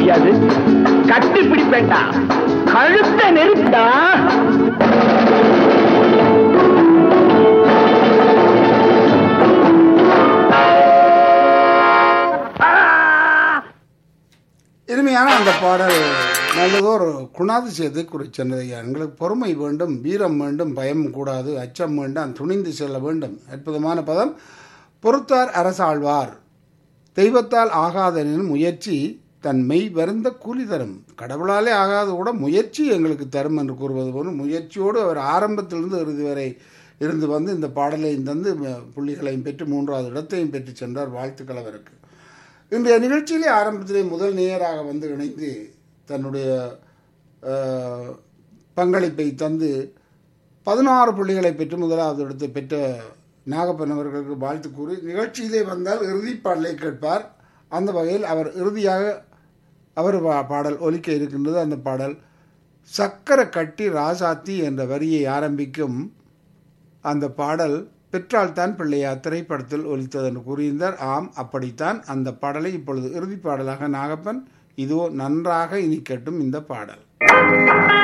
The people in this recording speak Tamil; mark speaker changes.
Speaker 1: முடியாது கட்டி பிடிப்பேன்டா கழுத்த நெருப்பிடா
Speaker 2: இனிமையான அந்த பாடல் நல்லதோர் குணாதிசயத்தை குறிச்சென்றது எங்களுக்கு பொறுமை வேண்டும் வீரம் வேண்டும் பயம் கூடாது அச்சம் வேண்டாம் துணிந்து செல்ல வேண்டும் அற்புதமான பதம் பொறுத்தார் அரசாழ்வார் தெய்வத்தால் ஆகாதனின் முயற்சி தன் மெய் வருந்த கூலி தரும் கடவுளாலே ஆகாத கூட முயற்சி எங்களுக்கு தரும் என்று கூறுவது போல முயற்சியோடு அவர் ஆரம்பத்திலிருந்து இறுதி வரை இருந்து வந்து இந்த பாடலையும் தந்து ம- புள்ளிகளையும் பெற்று மூன்றாவது இடத்தையும் பெற்று சென்றார் வாழ்த்துக்கள் அவருக்கு இன்றைய நிகழ்ச்சியிலே ஆரம்பத்திலே முதல் நேயராக வந்து இணைந்து தன்னுடைய அஹ், பங்களிப்பை தந்து பதினாறு புள்ளிகளை பெற்று முதலாவது இடத்தை பெற்ற நாகப்பன் அவர்களுக்கு வாழ்த்து கூறி நிகழ்ச்சியிலே வந்தால் இறுதிப் பாடலை கேட்பார் அந்த வகையில் அவர் இறுதியாக அவர் பா- பாடல் ஒலிக்க இருக்கின்றது அந்த பாடல் சக்கர கட்டி ராசாத்தி என்ற வரியை ஆரம்பிக்கும் அந்த பாடல் பெற்றால்தான் பிள்ளையார் திரைப்படத்தில் ஒலித்தது என்று கூறியிருந்தார் ஆம் அப்படித்தான் அந்த பாடலை இப்பொழுது இறுதிப் பாடலாக நாகப்பன் இதோ நன்றாக இனிக்கட்டும் இந்த பாடல்